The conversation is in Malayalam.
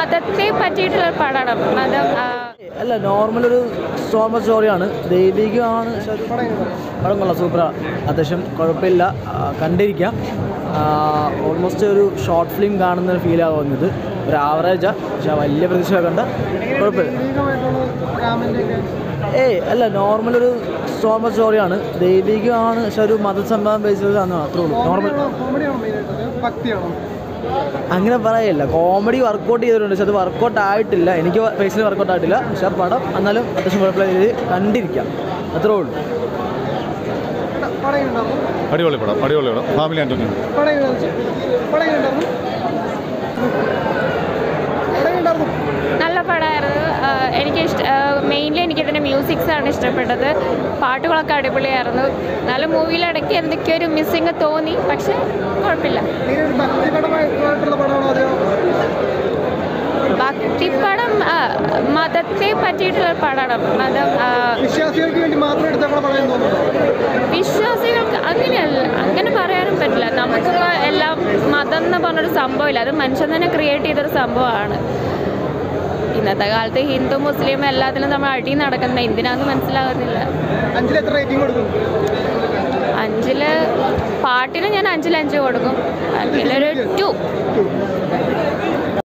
മതത്തെ പറ്റിയിട്ടുള്ള പടമാണ് മതം ആ, അല്ല നോർമൽ ഒരു സോമ സ്റ്റോറിയാണ് ദൈവികമാണ് പക്ഷെ അത് പടം കൊള്ളാം സൂപ്പറാണ് അത്യാവശ്യം കുഴപ്പമില്ല ആ, കണ്ടിരിക്കാം ഓൾമോസ്റ്റ് ഒരു ഷോർട്ട് ഫിലിം കാണുന്ന ഒരു ഫീലാണ് തോന്നുന്നത് ഒരു ആവറേജാ പക്ഷെ വലിയ പ്രതീക്ഷ കണ്ട കുഴപ്പമില്ല ഏയ് അല്ല നോർമൽ ഒരു സോമ സ്റ്റോറിയാണ് ദൈവികമാണ് പക്ഷെ ഒരു മതസംഭവം ബേസ്ഡ് ആണ് അത്രേ ഉള്ളൂ നോർമൽ അങ്ങനെ പറയില്ല കോമഡി വർക്കൗട്ട് ചെയ്തിട്ടുണ്ട് പക്ഷെ അത് വർക്കൗട്ട് ആയിട്ടില്ല എനിക്ക് പേഴ്സണലി വർക്കൗട്ട് ആയിട്ടില്ല പക്ഷെ ആ പടം എന്നാലും അത്യാവശ്യം കുഴപ്പമില്ല രീതിയിൽ കണ്ടിരിക്കാം അത്രേ ഉള്ളൂ അടിപൊളി പടം അടിപൊളി പടം ഫാമിലി ആൻറ്റോണി നല്ല പടമായിരുന്നു ആ, എനിക്ക് ഇഷ്ട മെയിൻലി എനിക്കിതിൻ്റെ മ്യൂസിക്സ് ആണ് ഇഷ്ടപ്പെട്ടത് പാട്ടുകളൊക്കെ അടിപൊളിയായിരുന്നു നല്ല മൂവിയിലിടയ്ക്ക് എന്തൊക്കെയോ ഒരു മിസ്സിങ് തോന്നി പക്ഷെ കുഴപ്പമില്ല ഭക്തിപ്പടം ആ, മതത്തെ പറ്റിയിട്ടുള്ള പടമാണ് മതം ആ, വിശ്വാസികൾക്ക് വേണ്ടി മാത്രം എടുത്ത പടം തോന്നുന്നു വിശ്വാസികൾക്ക് അങ്ങനെയല്ല അങ്ങനെ പറയാനും പറ്റില്ല നമുക്ക് എല്ലാം മതം എന്ന് പറഞ്ഞൊരു സംഭവമില്ല അത് മനുഷ്യൻ തന്നെ ക്രിയേറ്റ് ചെയ്തൊരു സംഭവമാണ് ഇന്നത്തെ കാലത്ത് ഹിന്ദു മുസ്ലിം എല്ലാത്തിനും നമ്മൾ അടി നടക്കുന്നത് എന്തിനാന്ന് മനസ്സിലാകുന്നില്ല അഞ്ചിൽ എത്ര റേറ്റിംഗ് കൊടുക്കും അഞ്ചില് പാട്ടിന് ഞാൻ അഞ്ചിൽ അഞ്ച് കൊടുക്കും അതിലൊരു ടു